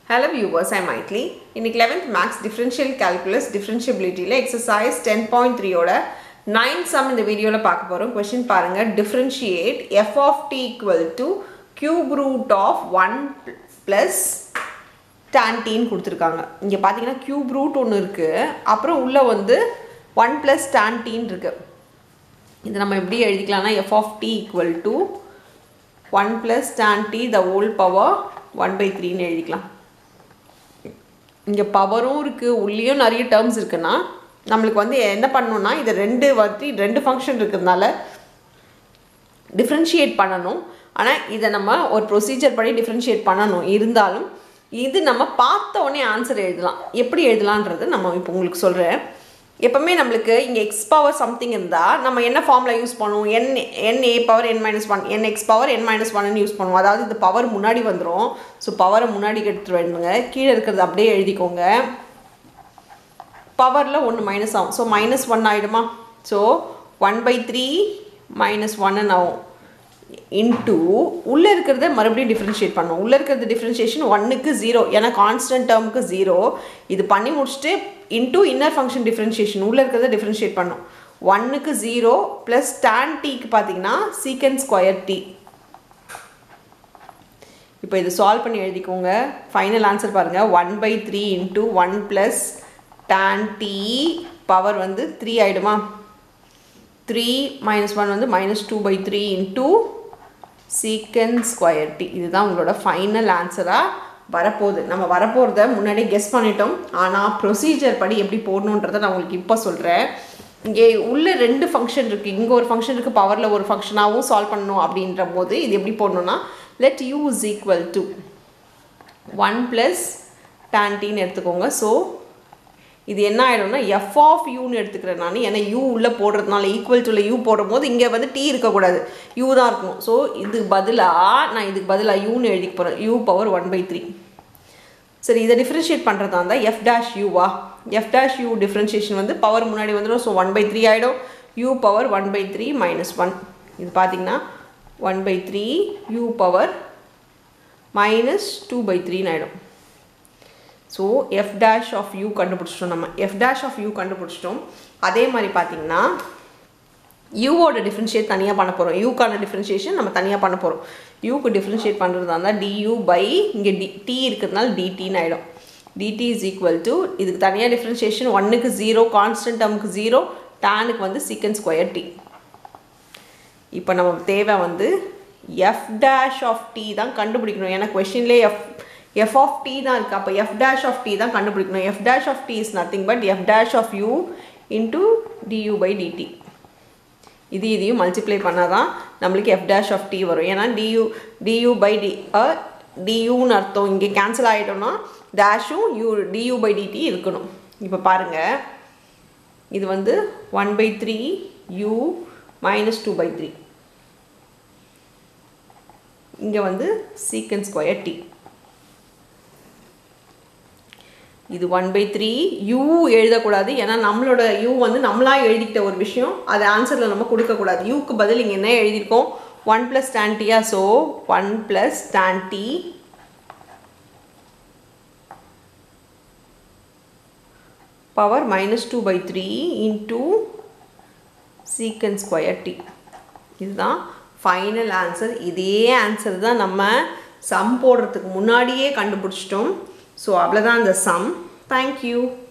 hello viewers I மைட்லி இன்னைக்கு eleventh maths differential calculus டிஃபரன்ஷியபிலிட்டியில் எக்ஸசைஸ் டென் பாயிண்ட் த்ரீயோட நைன் சம் இந்த வீடியோவில் பார்க்க போகிறோம் கொஷின் பாருங்கள் differentiate F of T equal to cube root of one plus டான்டின்னு கொடுத்துருக்காங்க இங்கே பார்த்தீங்கன்னா கியூப் ரூட் ஒன்று இருக்குது அப்புறம் உள்ளே வந்து ஒன் ப்ளஸ் டான்டின் இருக்குது இது நம்ம எப்படி எழுதிக்கலாம்னா F of T equal to one plus tan T the whole power one by த்ரீன்னு எழுதிக்கலாம் இங்கே பவரும் இருக்குது உள்ளேயும் நிறைய டேர்ம்ஸ் இருக்குன்னா நம்மளுக்கு வந்து என்ன பண்ணணும்னா இது ரெண்டு வந்து ரெண்டு ஃபங்க்ஷன் இருக்கிறதுனால டிஃப்ரென்ஷியேட் பண்ணணும் ஆனால் இதை நம்ம ஒரு ப்ரொசீஜர் படி டிஃப்ரென்ஷியேட் பண்ணணும் இருந்தாலும் இது நம்ம பார்த்த உடனே ஆன்சர் எழுதலாம் எப்படி எழுதலான்றது நம்ம இப்போ உங்களுக்கு சொல்கிறேன் எப்போவுமே நம்மளுக்கு இங்கே எக்ஸ் பவர் சம்திங் இருந்தால் நம்ம என்ன ஃபார்மில் யூஸ் பண்ணுவோம் n n a power n minus one n x power n minus ஒன்னு யூஸ் பண்ணுவோம் அதாவது இந்த பவர் முன்னாடி வந்துடும் ஸோ பவரை முன்னாடி எடுத்துட்டு வேணுங்க கீழே இருக்கிறது அப்படியே எழுதிக்கோங்க பவரில் ஒன்று மைனஸ் ஆகும் ஸோ மைனஸ் ஒன் ஆகிடுமா so one by three minus ஒன்னு ஆகும் இன்டூ உள்ளே இருக்கிறத மறுபடியும் டிஃப்ரென்ஷியேட் பண்ணணும் உள்ளே இருக்கிறது டிஃப்ரென்ஷியேஷன் ஒன்னுக்கு ஜீரோ ஏன்னா கான்ஸ்டன்ட் டேர்முக்கு ஜீரோ இது பண்ணி முடிச்சுட்டு இன்டூ இன்னர் ஃபங்க்ஷன் டிஃப்ரென்ஷியேஷன் உள்ளே இருக்கிறத டிஃப்ரென்ஷியேட் பண்ணும் ஒன்னுக்கு ஜீரோ ப்ளஸ் டேன் டீக்கு பார்த்தீங்கன்னா சீக்கன் ஸ்கொயர் டி இப்போ இது சால்வ் பண்ணி எழுதிக்கோங்க ஃபைனல் ஆன்சர் பாருங்கள் one by three into one plus tan T power வந்து த்ரீ ஆகிடுமா த்ரீ மைனஸ் ஒன் வந்து minus two by three into sec square T இதுதான் உங்களோட ஃபைனல் ஆன்சராக வரப்போகுது நம்ம வரப்போகிறத முன்னாடியே கெஸ் பண்ணிட்டோம் ஆனால் ப்ரொசீஜர் படி எப்படி போடணுன்றதை நான் உங்களுக்கு இப்போ சொல்கிறேன் இங்கே உள்ள ரெண்டு ஃபங்க்ஷன் இருக்குது இங்கே ஒரு ஃபங்க்ஷன் இருக்குது பவரில் ஒரு ஃபங்க்ஷனாகவும் சால்வ் பண்ணணும் அப்படின்ற போது இது எப்படி போடணும்னா let u is equal to one plus டான்டின்னு எடுத்துக்கோங்க ஸோ இது என்ன ஆகிடும்னா எஃப் ஆஃப் யூன்னு எடுத்துக்கிறேன் நான் ஏன்னா யூ உள்ளே போடுறதுனால ஈக்குவல் டுல யூ போடும்போது இங்கே வந்து டி இருக்கக்கூடாது யூ தான் இருக்கணும் ஸோ இதுக்கு பதிலாக நான் இதுக்கு பதிலாக யூன்னு எழுதிக்க போகிறேன் u power one by three சரி இதை டிஃப்ரென்ஷியேட் பண்ணுறதா இருந்தால் எஃப் டேஷ் யூவா எஃப் டேஷ் யூ டிஃப்ரென்ஷியேஷன் வந்து பவர் முன்னாடி வந்துடும் ஸோ ஒன் பை த்ரீ ஆகிடும் u power one by three minus one இது பார்த்தீங்கன்னா one by three u power minus two by த்ரீன்னு ஆகிடும் so F dash of u கண்டுபிடிச்சிட்டோம் நம்ம எஃப் டேஷ் ஆஃப் யூ கண்டுபிடிச்சிட்டோம் அதே மாதிரி பார்த்தீங்கன்னா யூவோட டிஃப்ரென்ஷியேட் தனியாக பண்ண போகிறோம் யூக்கான டிஃப்ரென்ஷியேஷன் நம்ம தனியாக பண்ண போகிறோம் யூக்கு டிஃப்ரென்ஷியேட் பண்ணுறதா இருந்தால் டியூ பை இங்கே டி டி இருக்கிறதுனால டிடின்னு ஆகிடும் டிடி இஸ் ஈக்குவல் டு இதுக்கு தனியாக டிஃப்ரென்ஷியேஷன் ஒன்னுக்கு ஜீரோ கான்ஸ்டன்ட் டேர்முக்கு ஜீரோ டேனுக்கு வந்து சீக்கன் ஸ்கொயர் டி இப்போ நமக்கு தேவை வந்து எஃப் டேஷ் ஆஃப் டி தான் கண்டுபிடிக்கணும் ஏன்னா கொஷின்லேயே எஃப் எஃப் ஆஃப் டி தான் இருக்குது அப்போ எஃப் டேஷ் ஆஃப் டி தான் கண்டுபிடிக்கணும் F dash of T is nothing but F dash of u into du by dt இது இதையும் மல்டிப்ளை பண்ணால் தான் நம்மளுக்கு எஃப் டேஷ் ஆஃப் டி வரும் ஏன்னா டியூ டியூ பை டி டியூன்னு அர்த்தம் இங்கே கேன்சல் ஆகிட்டோம்னா டேஷும் யூ டியூ பை டிடி இருக்கணும் இப்போ பாருங்கள் இது வந்து one by three u minus two by three இங்கே வந்து சீக்கன் ஸ்கொயர் டி இது ஒன் பை த்ரீ யூ எழுதக்கூடாது ஏன்னா நம்மளோட யூ வந்து நம்மளாக எழுதிக்கிட்ட ஒரு விஷயம் அது ஆன்சரில் நம்ம கொடுக்கக்கூடாது யூக்கு பதில் இங்கே என்ன எழுதியிருக்கோம் ஒன் ப்ளஸ் டான்டியா so one plus tan t power minus two by three into sec square T இதுதான் ஃபைனல் ஆன்சர் இதே ஆன்சர் தான் நம்ம சம் போடுறதுக்கு முன்னாடியே கண்டுபிடிச்சிட்டோம் ஸோ அவ்வளோதான் இந்த சம் தேங்க்யூ